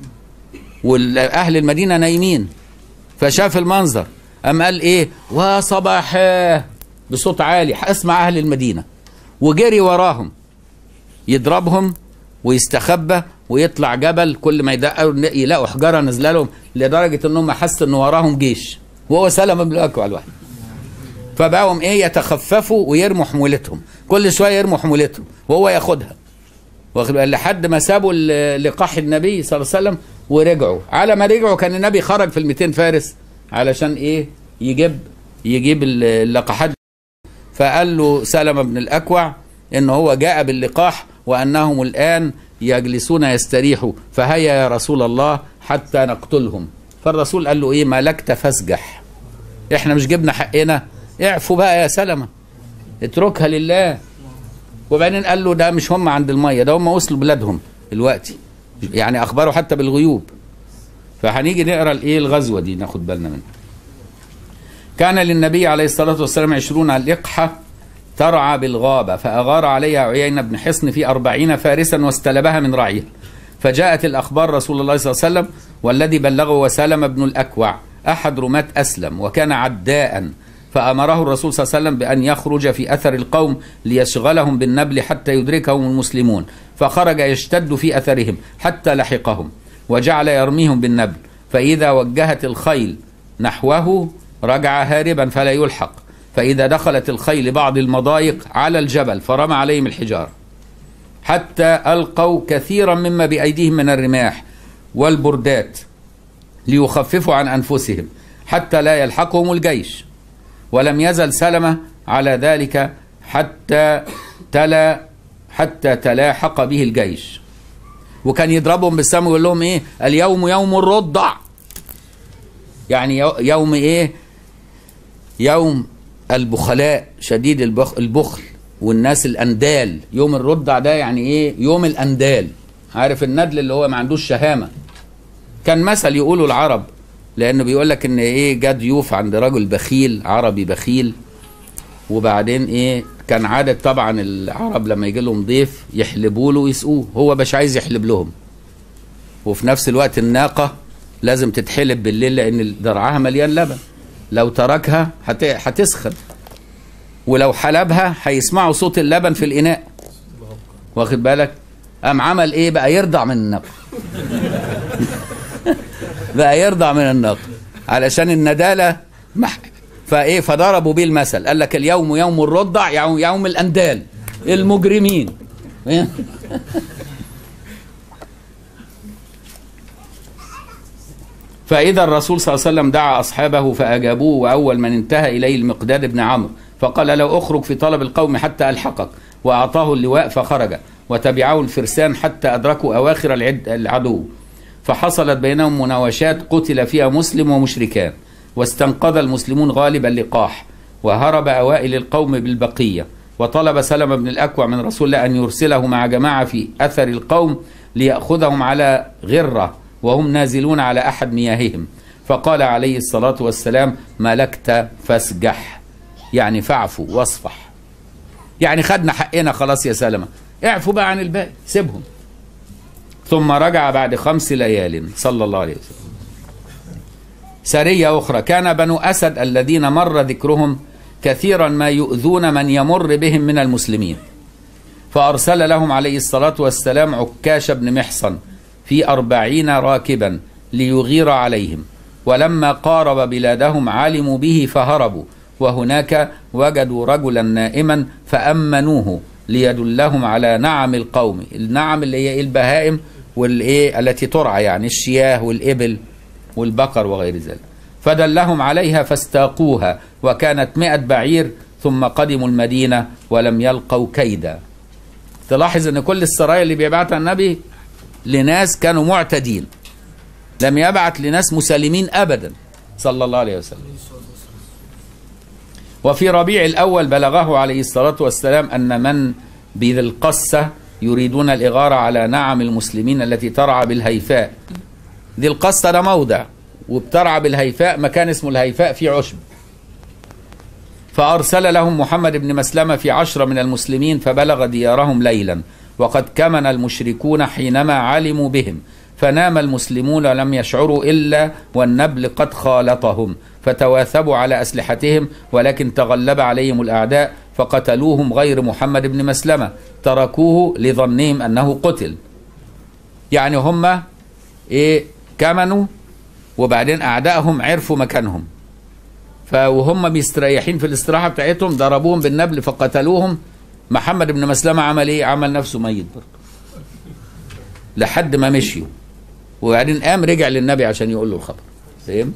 Speaker 1: واهل المدينة نايمين فشاف المنظر أم قال ايه وصباحاه بصوت عالي اسمع اهل المدينة وجري وراهم يضربهم ويستخبى ويطلع جبل كل ما يدقوا يلاقوا حجاره نازله لهم لدرجه انهم حسوا ان وراهم جيش وهو سلم بن الاكوع لوحده فبقوا ايه يتخففوا ويرموا حمولتهم كل شويه يرموا حمولتهم وهو ياخدها واخد لحد ما سابوا لقاح النبي صلى الله عليه وسلم ورجعوا على ما رجعوا كان النبي خرج في ال 200 فارس علشان ايه يجيب يجيب اللقاحات فقال له سلمة بن الأكوع إن هو جاء باللقاح وأنهم الآن يجلسون يستريحوا فهيا يا رسول الله حتى نقتلهم فالرسول قال له إيه ملكت فاسجح إحنا مش جبنا حقنا اعفوا بقى يا سلمة اتركها لله وبعدين قال له ده مش هم عند المية ده هم وصلوا بلادهم دلوقتي يعني أخبروا حتى بالغيوب فهنيجي نقرا الايه الغزوه دي ناخد بالنا منها كان للنبي عليه الصلاه والسلام عشرون لقحه ترعى بالغابة فأغار عليها عيينة بن حصن في أربعين فارسا واستلبها من رعيها فجاءت الأخبار رسول الله صلى الله عليه وسلم والذي بلغه وسلم بن الأكوع أحد رماة أسلم وكان عداء فأمره الرسول صلى الله عليه وسلم بأن يخرج في أثر القوم ليشغلهم بالنبل حتى يدركهم المسلمون فخرج يشتد في أثرهم حتى لحقهم وجعل يرميهم بالنبل فإذا وجهت الخيل نحوه رجع هاربا فلا يلحق فإذا دخلت الخيل بعض المضايق على الجبل فرمى عليهم الحجار حتى ألقوا كثيرا مما بأيديهم من الرماح والبردات ليخففوا عن أنفسهم حتى لا يلحقهم الجيش ولم يزل سلمة على ذلك حتى تلا حتى تلاحق به الجيش وكان يضربهم بالسم ويقول لهم ايه اليوم يوم الرضع يعني يوم ايه يوم البخلاء شديد البخ البخل والناس الاندال يوم الرضع ده يعني ايه يوم الاندال عارف الندل اللي هو ما عندوش شهامه كان مثل يقوله العرب لانه بيقول لك ان ايه جا ضيوف عند رجل بخيل عربي بخيل وبعدين ايه كان عادة طبعا العرب لما يجي لهم ضيف يحلبوا له ويسقوه هو مش عايز يحلب لهم وفي نفس الوقت الناقة لازم تتحلب بالليل لان درعها مليان لبن لو تركها هت... هتسخن ولو حلبها هيسمعوا صوت اللبن في الإناء واخد بالك قام عمل ايه بقى يرضع من النقل بقى يرضع من النقل علشان الندالة مح... فايه فضربوا بيه المثل قال لك اليوم يوم الرضع يوم, يوم الاندال المجرمين فإذا الرسول صلى الله عليه وسلم دعا أصحابه فأجابوه وأول من انتهى إليه المقداد بن عمرو فقال لو أخرج في طلب القوم حتى ألحقك وأعطاه اللواء فخرج وتبعه الفرسان حتى أدركوا أواخر العد العدو فحصلت بينهم مناوشات قتل فيها مسلم ومشركان واستنقذ المسلمون غالب اللقاح وهرب أوائل القوم بالبقية وطلب سلمة بن الأكوع من رسول الله أن يرسله مع جماعة في أثر القوم ليأخذهم على غرة وهم نازلون على أحد مياههم فقال عليه الصلاة والسلام ملكت فاسجح يعني فاعفوا واصفح يعني خدنا حقنا خلاص يا سلمة اعفوا بقى عن الباقي سيبهم ثم رجع بعد خمس ليال صلى الله عليه وسلم سرية أخرى كان بنو أسد الذين مر ذكرهم كثيرا ما يؤذون من يمر بهم من المسلمين فأرسل لهم عليه الصلاة والسلام عكاش بن محصن في أربعين راكبا ليغير عليهم ولما قارب بلادهم علموا به فهربوا وهناك وجدوا رجلا نائما فأمنوه ليدلهم على نعم القوم النعم اللي هي البهائم والايه التي ترعى يعني الشياه والإبل والبقر وغير ذلك فدلهم عليها فاستاقوها وكانت مئة بعير ثم قدموا المدينة ولم يلقوا كيدا تلاحظ ان كل السرايا اللي بيبعتها النبي لناس كانوا معتدين لم يبعث لناس مسالمين ابدا صلى الله عليه وسلم وفي ربيع الاول بلغه عليه الصلاه والسلام ان من بذي القصه يريدون الاغاره على نعم المسلمين التي ترعى بالهيفاء ذي القصه ده موضع وبترعى بالهيفاء مكان اسمه الهيفاء في عشب فأرسل لهم محمد بن مسلمة في عشرة من المسلمين فبلغ ديارهم ليلا وقد كمن المشركون حينما علموا بهم فنام المسلمون لم يشعروا إلا والنبل قد خالطهم فتواثبوا على أسلحتهم ولكن تغلب عليهم الأعداء فقتلوهم غير محمد بن مسلمة تركوه لظنهم أنه قتل يعني هم إيه كمنوا وبعدين أعدائهم عرفوا مكانهم فوهم مستريحين في الاستراحة بتاعتهم ضربوهم بالنبل فقتلوهم محمد بن مسلمة عمل ايه عمل نفسه ميت برضه لحد ما مشيوا وبعدين قام رجع للنبي عشان يقول له الخبر فهم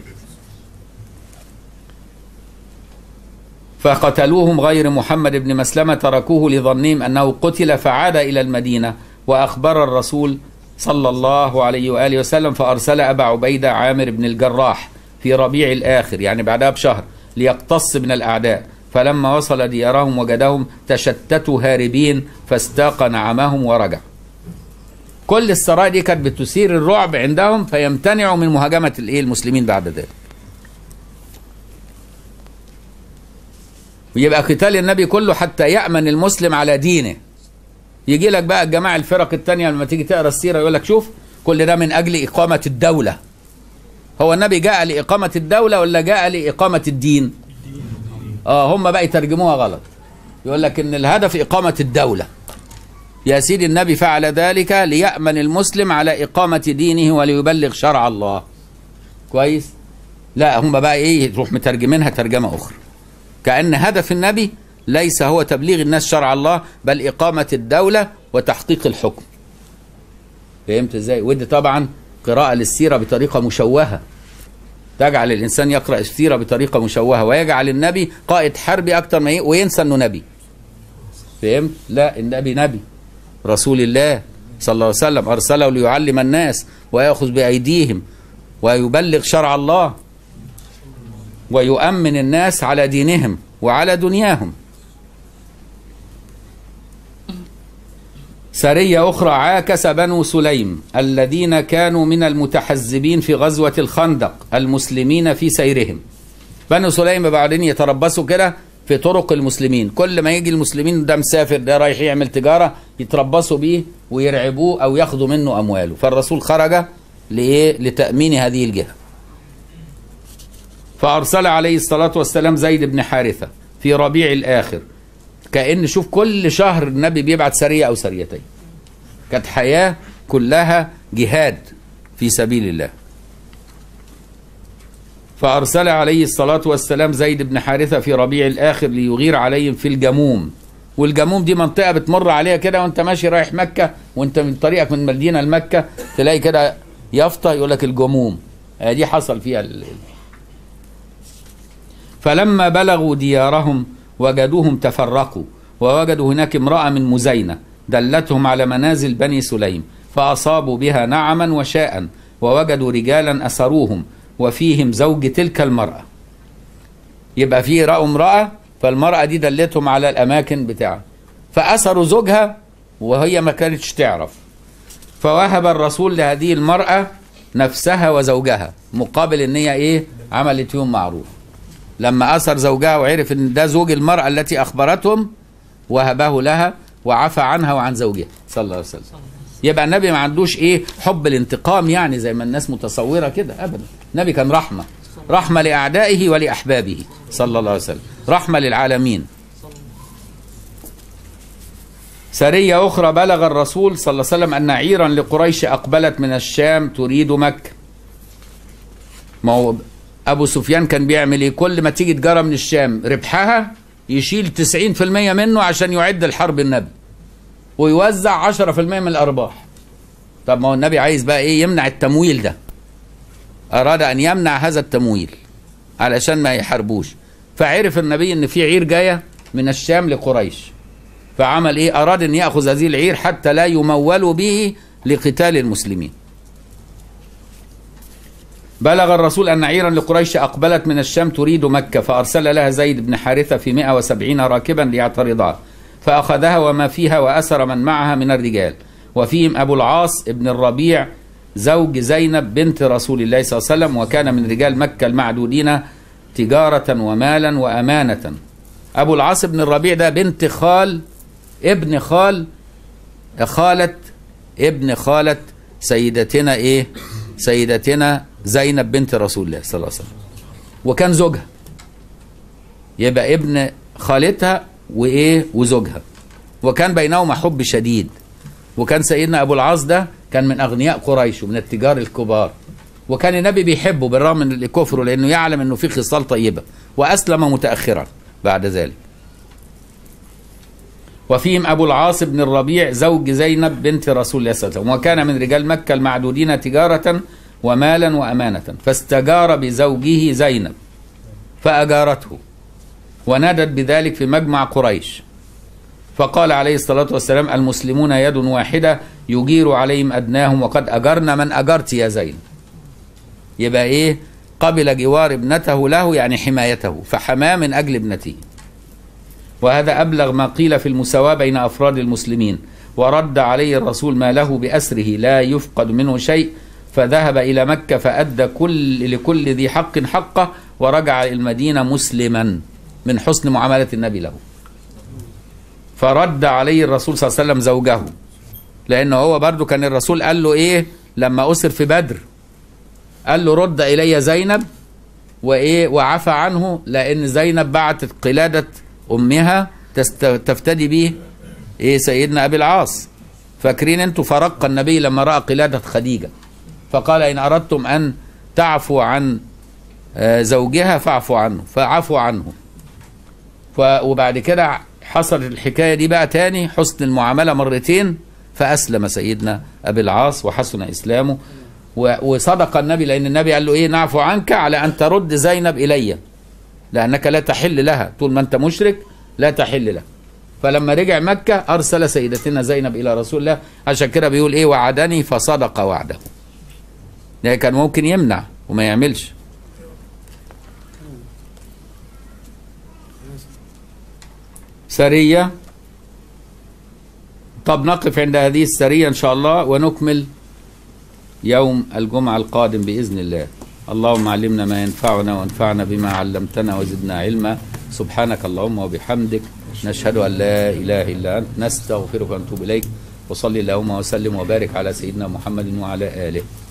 Speaker 1: فقتلوهم غير محمد بن مسلمة تركوه لظنهم أنه قتل فعاد إلى المدينة وأخبر الرسول صلى الله عليه وآله وسلم فأرسل أبا عبيدة عامر بن الجراح في ربيع الآخر يعني بعدها بشهر ليقتص من الأعداء فلما وصل ديارهم وجدهم تشتتوا هاربين فاستاق نعمهم ورجع كل السرايا دي كانت بتثير الرعب عندهم فيمتنعوا من مهاجمة الايه المسلمين بعد ذلك ويبقى قتال النبي كله حتى يأمن المسلم على دينه يجي لك بقى الجماعة الفرق التانية لما تيجي تقرا السيرة يقول لك شوف كل ده من أجل إقامة الدولة هو النبي جاء لإقامة الدولة ولا جاء لإقامة الدين اه هم بقى يترجموها غلط يقول لك ان الهدف إقامة الدولة يا سيدي النبي فعل ذلك ليأمن المسلم على إقامة دينه وليبلغ شرع الله كويس لا هم بقى ايه تروح مترجمينها ترجمة أخرى كأن هدف النبي ليس هو تبليغ الناس شرع الله بل إقامة الدولة وتحقيق الحكم فهمت ازاي ودي طبعا قراءة للسيرة بطريقة مشوهة تجعل الإنسان يقرأ السيرة بطريقة مشوهة ويجعل النبي قائد حربي أكتر ما وينسى أنه نبي فهمت؟ لا النبي نبي رسول الله صلى الله عليه وسلم أرسله ليعلم الناس ويأخذ بأيديهم ويبلغ شرع الله ويؤمن الناس على دينهم وعلى دنياهم سرية أخرى عاكس بنو سليم الذين كانوا من المتحزبين في غزوة الخندق المسلمين في سيرهم بنو سليم بعدين يتربصوا كده في طرق المسلمين كل ما يجي المسلمين ده مسافر ده رايح يعمل تجارة يتربصوا بيه ويرعبوه أو ياخدوا منه أمواله فالرسول خرج لإيه؟ لتأمين هذه الجهة فأرسل عليه الصلاة والسلام زيد بن حارثة في ربيع الآخر كأن شوف كل شهر النبي بيبعت سرية أو سريتين كانت حياة كلها جهاد في سبيل الله فأرسل عليه الصلاة والسلام زيد بن حارثة في ربيع الآخر ليغير عليهم في الجموم والجموم دي منطقة بتمر عليها كده وانت ماشي رايح مكة وانت من طريقك من مدينة لمكة تلاقي كده يافطة يقول لك الجموم آه دي حصل فيها ال... فلما بلغوا ديارهم وجدوهم تفرقوا ووجدوا هناك امرأة من مزينة دلتهم على منازل بني سليم فأصابوا بها نعما وشاء ووجدوا رجالا أسروهم وفيهم زوج تلك المرأة يبقى في رأوا امرأة فالمرأة دي دلتهم على الأماكن بتاعها فأسروا زوجها وهي ما كانتش تعرف فوهب الرسول لهذه المرأة نفسها وزوجها مقابل ان هي ايه عملت فيهم معروف لما أسر زوجها وعرف ان ده زوج المرأة التي أخبرتهم وهبه لها وعفى عنها وعن زوجها صلى الله عليه وسلم يبقى النبي ما عندوش ايه حب الانتقام يعني زي ما الناس متصوره كده ابدا النبي كان رحمه رحمه لاعدائه ولاحبابه صلى الله عليه وسلم رحمه للعالمين سريه اخرى بلغ الرسول صلى الله عليه وسلم ان عيرا لقريش اقبلت من الشام تريد مكه ما هو ابو سفيان كان بيعمل ايه كل ما تيجي تجاره من الشام ربحها يشيل 90% منه عشان يعد الحرب النبي ويوزع 10% من الارباح طب ما هو النبي عايز بقى ايه يمنع التمويل ده اراد ان يمنع هذا التمويل علشان ما يحاربوش فعرف النبي ان في عير جايه من الشام لقريش فعمل ايه اراد ان ياخذ هذه العير حتى لا يمولوا به لقتال المسلمين بلغ الرسول أن عيرا لقريش أقبلت من الشام تريد مكة فأرسل لها زيد بن حارثة في 170 راكبا ليعترضها فأخذها وما فيها وأسر من معها من الرجال وفيهم أبو العاص ابن الربيع زوج زينب بنت رسول الله صلى الله عليه وسلم وكان من رجال مكة المعدودين تجارة ومالا وأمانة أبو العاص بن الربيع ده بنت خال ابن خال خالة ابن خالة سيدتنا إيه سيدتنا زينب بنت رسول الله صلى الله عليه وسلم وكان زوجها يبقى ابن خالتها وايه وزوجها وكان بينهما حب شديد وكان سيدنا ابو العاص ده كان من اغنياء قريش ومن التجار الكبار وكان النبي بيحبه بالرغم من كفره لانه يعلم انه فيه خصال طيبه واسلم متاخرا بعد ذلك وفيهم ابو العاص بن الربيع زوج زينب بنت رسول الله صلى الله عليه وسلم وكان من رجال مكه المعدودين تجاره ومالا وامانه فاستجار بزوجه زينب فاجارته ونادت بذلك في مجمع قريش فقال عليه الصلاة والسلام المسلمون يد واحدة يجير عليهم أدناهم وقد أجرنا من أجرت يا زين يبقى إيه قبل جوار ابنته له يعني حمايته فحماه من أجل ابنته وهذا أبلغ ما قيل في المساواة بين أفراد المسلمين ورد عليه الرسول ما له بأسره لا يفقد منه شيء فذهب إلى مكة فأدى كل لكل ذي حق حقه ورجع إلى المدينة مسلما من حسن معاملة النبي له فرد عليه الرسول صلى الله عليه وسلم زوجه لأنه هو برضو كان الرسول قال له إيه لما أسر في بدر قال له رد إلي زينب وإيه وعفى عنه لأن زينب بعتت قلادة أمها تست... تفتدي به إيه سيدنا أبي العاص فاكرين أنتوا فرق النبي لما رأى قلادة خديجة فقال إن أردتم أن تعفوا عن زوجها فاعفوا عنه فعفوا عنه وبعد كده حصلت الحكايه دي بقى تاني حسن المعامله مرتين فاسلم سيدنا ابي العاص وحسن اسلامه وصدق النبي لان النبي قال له ايه نعفو عنك على ان ترد زينب الي لانك لا تحل لها طول ما انت مشرك لا تحل لها فلما رجع مكه ارسل سيدتنا زينب الى رسول الله عشان كده بيقول ايه وعدني فصدق وعده ده كان ممكن يمنع وما يعملش سرية طب نقف عند هذه السرية إن شاء الله ونكمل يوم الجمعة القادم بإذن الله اللهم علمنا ما ينفعنا وانفعنا بما علمتنا وزدنا علما سبحانك اللهم وبحمدك نشهد أن لا إله إلا أنت نستغفرك ونتوب إليك وصلي اللهم وسلم وبارك على سيدنا محمد وعلى آله